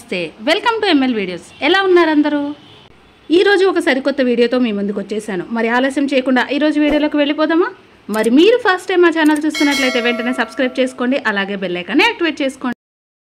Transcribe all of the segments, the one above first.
నమస్తే welcome to ML videos ఎలా ఉన్నారు అందరూ ఈరోజు ఒక సరికొత్త వీడియోతో మీ ముందుకు వచ్చేసాను మరి ఆలస్యం చేయకుండా ఈరోజు వీడియోలోకి వెళ్ళిపోదామా మరి మీరు ఫస్ట్ టైం మా ఛానల్ చూస్తున్నట్లయితే వెంటనే సబ్స్క్రైబ్ చేసుకోండి అలాగే బెల్ ఐకాన్ని యాక్టివేట్ చేసుకోండి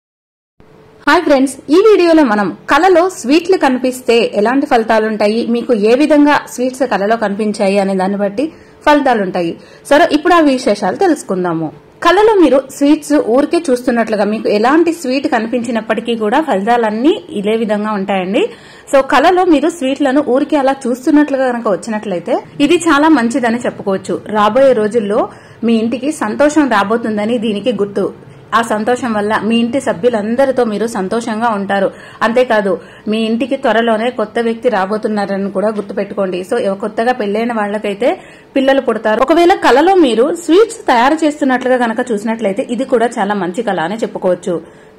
హాయ్ ఫ్రెండ్స్ ఈ వీడియోలో మనం కళలో స్వీట్లు కనిపిస్తే ఎలాంటి ఫలితాలు ఉంటాయి మీకు ఏ విధంగా స్వీట్స్ కళలో కనిపించాయి అనే దాన్ని బట్టి ఫలితాలు ఉంటాయి సరే ఇప్పుడు ఆ విశేషాలు తెలుసుకుందాము కళలో మీరు స్వీట్స్ ఊరికే చూస్తున్నట్లుగా మీకు ఎలాంటి స్వీట్ కనిపించినప్పటికీ కూడా ఫలితాలన్నీ ఇదే విధంగా ఉంటాయండి సో కళలో మీరు స్వీట్లను ఊరికే అలా చూస్తున్నట్లుగా కనుక వచ్చినట్లయితే ఇది చాలా మంచిదని చెప్పుకోవచ్చు రాబోయే రోజుల్లో మీ ఇంటికి సంతోషం రాబోతుందని దీనికి గుర్తు ఆ సంతోషం వల్ల మీ ఇంటి సభ్యులందరితో మీరు సంతోషంగా ఉంటారు అంతేకాదు మీ ఇంటికి త్వరలోనే కొత్త వ్యక్తి రాబోతున్నారని కూడా గుర్తుపెట్టుకోండి సో ఎవ- కొత్తగా పెళ్లైన వాళ్ళకైతే పిల్లలు పుడతారు ఒకవేళ కళలో మీరు స్వీట్స్ తయారు చేస్తున్నట్లుగా గనక చూసినట్లయితే ఇది కూడా చాలా మంచి కళ అని చెప్పుకోవచ్చు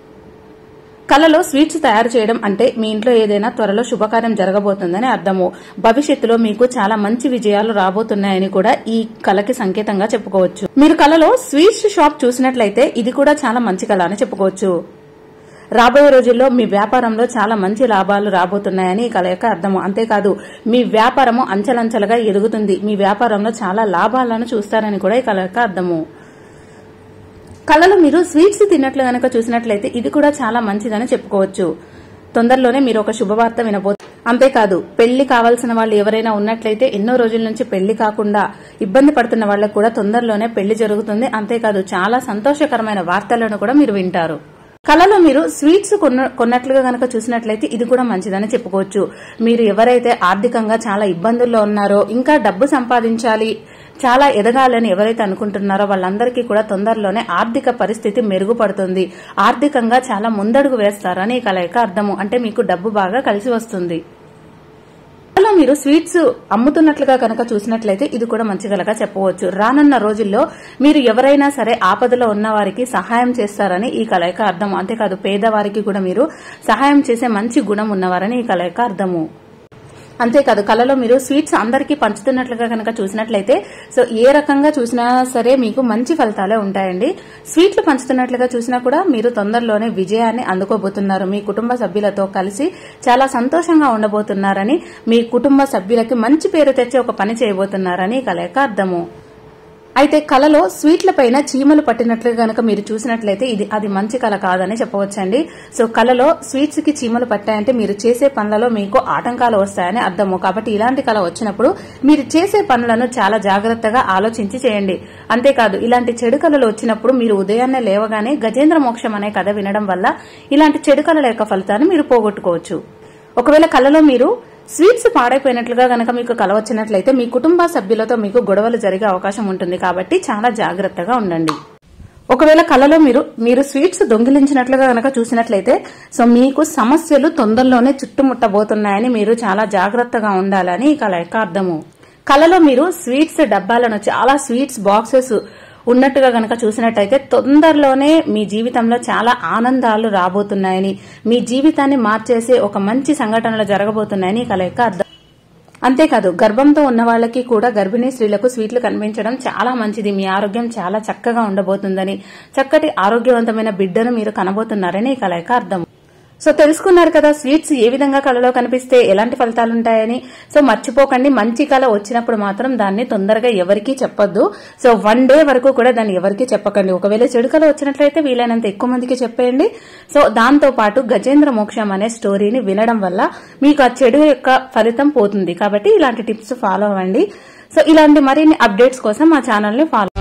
కళలో స్వీట్స్ తయారు చేయడం అంటే మీ ఇంట్లో ఏదైనా త్వరలో శుభకార్యం జరగబోతుందని అర్థము భవిష్యత్తులో మీకు చాలా మంచి విజయాలు రాబోతున్నాయని కూడా ఈ కళకి సంకేతంగా చెప్పుకోవచ్చు మీరు కళలో స్వీట్స్ షాప్ చూసినట్లయితే ఇది కూడా చాలా మంచి కళ అని చెప్పుకోవచ్చు రాబోయే రోజుల్లో మీ వ్యాపారంలో చాలా మంచి లాభాలు రాబోతున్నాయని ఈ కళ యొక్క అర్థము అంతేకాదు మీ వ్యాపారము అంచెలంచెలుగా ఎదుగుతుంది మీ వ్యాపారంలో చాలా లాభాలను చూస్తారని కూడా ఈ కళ యొక్క అర్థము కళలో మీరు స్వీట్స్ తిన్నట్లు గనక చూసినట్లయితే ఇది కూడా చాలా మంచిదని చెప్పుకోవచ్చు తొందరలోనే మీరు ఒక శుభవార్త వినబో అంతేకాదు పెళ్లి కావాల్సిన వాళ్ళు ఎవరైనా ఉన్నట్లయితే ఎన్నో రోజుల నుంచి పెళ్లి కాకుండా ఇబ్బంది పడుతున్న వాళ్ళకు కూడా తొందరలోనే పెళ్లి జరుగుతుంది అంతేకాదు చాలా సంతోషకరమైన వార్తలను కూడా మీరు వింటారు కళలో మీరు స్వీట్స్ కొన్న కొన్నట్లుగా గనక చూసినట్లయితే ఇది కూడా మంచిదని చెప్పుకోవచ్చు మీరు ఎవరైతే ఆర్థికంగా చాలా ఇబ్బందుల్లో ఉన్నారో ఇంకా డబ్బు సంపాదించాలి చాలా ఎదగాలని ఎవరైతే అనుకుంటున్నారో వాళ్ళందరికీ కూడా తొందరలోనే ఆర్థిక పరిస్థితి మెరుగుపడుతుంది ఆర్థికంగా చాలా ముందడుగు వేస్తారని ఈ కళ యొక్క అర్థము అంటే మీకు డబ్బు బాగా కలిసి వస్తుంది కళలో మీరు స్వీట్స్ అమ్ముతున్నట్లుగా కనుక చూసినట్లయితే ఇది కూడా మంచి కలగా చెప్పవచ్చు రానున్న రోజుల్లో మీరు ఎవరైనా సరే ఆపదలో ఉన్న వారికి సహాయం చేస్తారని ఈ కళ యొక్క అర్థము అంతేకాదు పేదవారికి కూడా మీరు సహాయం చేసే మంచి గుణం ఉన్నవారని ఈ కళ యొక్క అర్థము అంతేకాదు కళలో మీరు స్వీట్స్ అందరికీ పంచుతున్నట్లుగా కనుక చూసినట్లయితే సో ఏ రకంగా చూసినా సరే మీకు మంచి ఫలితాలే ఉంటాయండి స్వీట్లు పంచుతున్నట్లుగా చూసినా కూడా మీరు తొందరలోనే విజయాన్ని అందుకోబోతున్నారు మీ కుటుంబ సభ్యులతో కలిసి చాలా సంతోషంగా ఉండబోతున్నారని మీ కుటుంబ సభ్యులకి మంచి పేరు తెచ్చే ఒక పని చేయబోతున్నారని ఈ కళ యొక్క అర్థము అయితే కళలో స్వీట్ల పైన చీమలు పట్టినట్లుగా గనక మీరు చూసినట్లయితే ఇది అది మంచి కళ కాదని చెప్పవచ్చండి సో కళలో స్వీట్స్ కి చీమలు పట్టాయంటే మీరు చేసే పనులలో మీకు ఆటంకాలు వస్తాయని అర్థము కాబట్టి ఇలాంటి కళ వచ్చినప్పుడు మీరు చేసే పనులను చాలా జాగ్రత్తగా ఆలోచించి చేయండి అంతేకాదు ఇలాంటి చెడు కళలు వచ్చినప్పుడు మీరు ఉదయాన్నే లేవగానే గజేంద్ర మోక్షం అనే కథ వినడం వల్ల ఇలాంటి చెడు కళల యొక్క ఫలితాన్ని మీరు పోగొట్టుకోవచ్చు ఒకవేళ కళలో మీరు స్వీట్స్ పాడైపోయినట్లుగా గనక మీకు కల వచ్చినట్లయితే మీ కుటుంబ సభ్యులతో మీకు గొడవలు జరిగే అవకాశం ఉంటుంది కాబట్టి చాలా జాగ్రత్తగా ఉండండి ఒకవేళ కళలో మీరు మీరు స్వీట్స్ దొంగిలించినట్లుగా గనక చూసినట్లయితే సో మీకు సమస్యలు తొందరలోనే చుట్టుముట్టబోతున్నాయని మీరు చాలా జాగ్రత్తగా ఉండాలని ఈ కళ యొక్క అర్థము కళలో మీరు స్వీట్స్ డబ్బాలను చాలా స్వీట్స్ బాక్సెస్ ఉన్నట్టుగా గనక చూసినట్టయితే తొందరలోనే మీ జీవితంలో చాలా ఆనందాలు రాబోతున్నాయని మీ జీవితాన్ని మార్చేసే ఒక మంచి సంఘటనలు జరగబోతున్నాయని ఈ కళ యొక్క అర్థం అంతేకాదు గర్భంతో ఉన్న వాళ్ళకి కూడా గర్భిణీ స్త్రీలకు స్వీట్లు కనిపించడం చాలా మంచిది మీ ఆరోగ్యం చాలా చక్కగా ఉండబోతుందని చక్కటి ఆరోగ్యవంతమైన బిడ్డను మీరు కనబోతున్నారని ఈ కళ యొక్క అర్థం సో తెలుసుకున్నారు కదా స్వీట్స్ ఏ విధంగా కళలో కనిపిస్తే ఎలాంటి ఫలితాలు ఉంటాయని సో మర్చిపోకండి మంచి కళ వచ్చినప్పుడు మాత్రం దాన్ని తొందరగా ఎవరికీ చెప్పొద్దు సో వన్ డే వరకు కూడా దాన్ని ఎవరికీ చెప్పకండి ఒకవేళ చెడు కళ వచ్చినట్లయితే వీలైనంత ఎక్కువ మందికి చెప్పేయండి సో దాంతో పాటు గజేంద్ర మోక్షం అనే స్టోరీని వినడం వల్ల మీకు ఆ చెడు యొక్క ఫలితం పోతుంది కాబట్టి ఇలాంటి టిప్స్ ఫాలో అవ్వండి సో ఇలాంటి మరిన్ని అప్డేట్స్ కోసం మా ఛానల్ ని ఫాలో